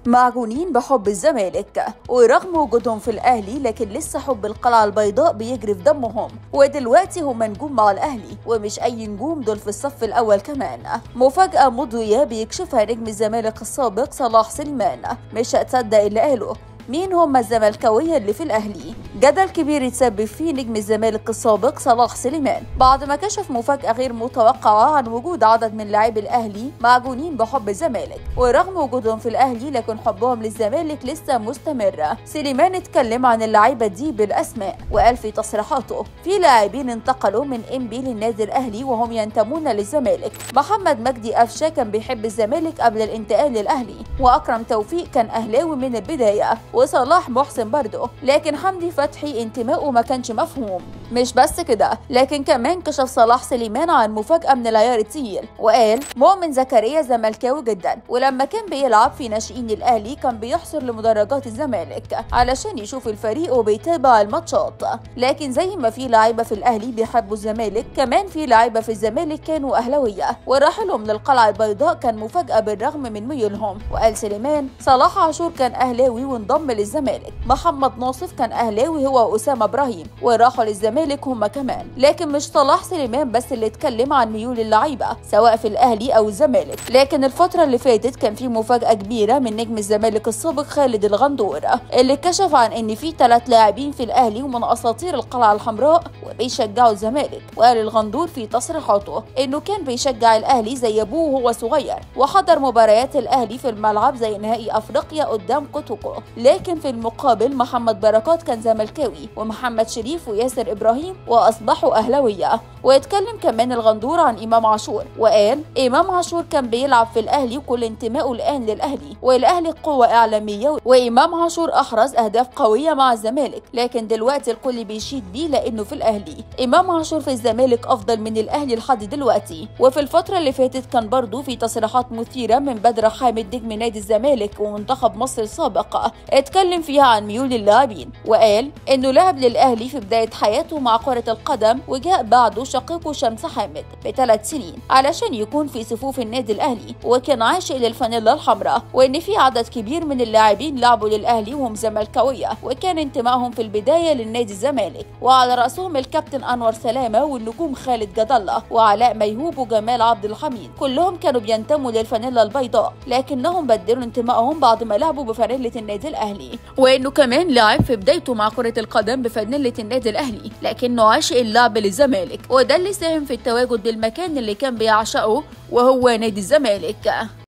معجونين بحب الزمالك ورغم وجودهم في الاهلي لكن لسه حب القلعه البيضاء بيجري في دمهم ودلوقتي هم نجوم مع الاهلي ومش اي نجوم دول في الصف الاول كمان مفاجاه مضويه بيكشفها نجم الزمالك السابق صلاح سليمان مش هتصدق اللي قاله مين هم الزملكاوية اللي في الأهلي؟ جدل كبير يتسبب فيه نجم الزمالك السابق صلاح سليمان بعد ما كشف مفاجأة غير متوقعة عن وجود عدد من لاعبي الأهلي معجونين بحب الزمالك ورغم وجودهم في الأهلي لكن حبهم للزمالك لسه مستمرة سليمان اتكلم عن اللعيبة دي بالأسماء وقال في تصريحاته في لاعبين انتقلوا من إنبي للنادي الأهلي وهم ينتمون للزمالك محمد مجدي قفشة كان بيحب الزمالك قبل الانتقال للأهلي وأكرم توفيق كان أهلاوي من البداية وصلاح محسن برضه لكن حمدي فتحي انتمائه ما كانش مفهوم مش بس كده لكن كمان كشف صلاح سليمان عن مفاجأة من العيار التقيل وقال مؤمن زكريا زملكاوي جدا ولما كان بيلعب في ناشئين الأهلي كان بيحصر لمدرجات الزمالك علشان يشوف الفريق وبيتابع الماتشات لكن زي ما في لعيبة في الأهلي بيحبوا الزمالك كمان في لعيبة في الزمالك كانوا أهلاوية ورحلهم للقلعة البيضاء كان مفاجأة بالرغم من ميولهم وقال سليمان صلاح عاشور كان أهلاوي وانضم للزمالك محمد ناصف كان أهلاوي هو وأسامة إبراهيم وراحوا للزمالك هم كمان لكن مش صلاح سليمان بس اللي اتكلم عن ميول اللعيبة سواء في الأهلي أو الزمالك لكن الفترة اللي فاتت كان في مفاجأة كبيرة من نجم الزمالك السابق خالد الغندور اللي كشف عن إن في ثلاث لاعبين في الأهلي ومن أساطير القلعة الحمراء وبيشجعوا الزمالك وقال الغندور في تصريحاته إنه كان بيشجع الأهلي زي أبوه وهو صغير وحضر مباريات الأهلي في الملعب زي نهائي أفريقيا قدام كوتوكو لكن في المقابل محمد بركات كان زملكاوي ومحمد شريف وياسر ابراهيم واصبحوا اهلاويه ويتكلم كمان الغندور عن امام عاشور وقال امام عاشور كان بيلعب في الاهلي وكل انتمائه الان للاهلي والاهلي قوه اعلاميه وامام عاشور احرز اهداف قويه مع الزمالك لكن دلوقتي الكل بيشيد بيه لانه في الاهلي امام عاشور في الزمالك افضل من الاهلي لحد دلوقتي وفي الفتره اللي فاتت كان برضه في تصريحات مثيره من بدر حامد نجم نادي الزمالك ومنتخب مصر السابق اتكلم فيها عن ميول اللاعبين وقال انه لعب للاهلي في بدايه حياته مع كره القدم وجاء بعده شقيقه شمس حامد بثلاث سنين علشان يكون في صفوف النادي الاهلي وكان عاشق للفانيلا الحمراء وان في عدد كبير من اللاعبين لعبوا للاهلي وهم زملكاويه وكان انتمائهم في البدايه للنادي الزمالك وعلى راسهم الكابتن انور سلامه والنجوم خالد جد الله وعلاء ميهوب وجمال عبد الحميد كلهم كانوا بينتموا للفانيلا البيضاء لكنهم بدلوا انتمائهم بعد ما لعبوا بفانيله النادي الاهلي وانه كمان لعب في بدايته مع كرة القدم بفانيلة النادي الاهلي لكنه عاشق اللعب للزمالك وده اللي ساهم في التواجد بالمكان اللي كان بيعشقه وهو نادي الزمالك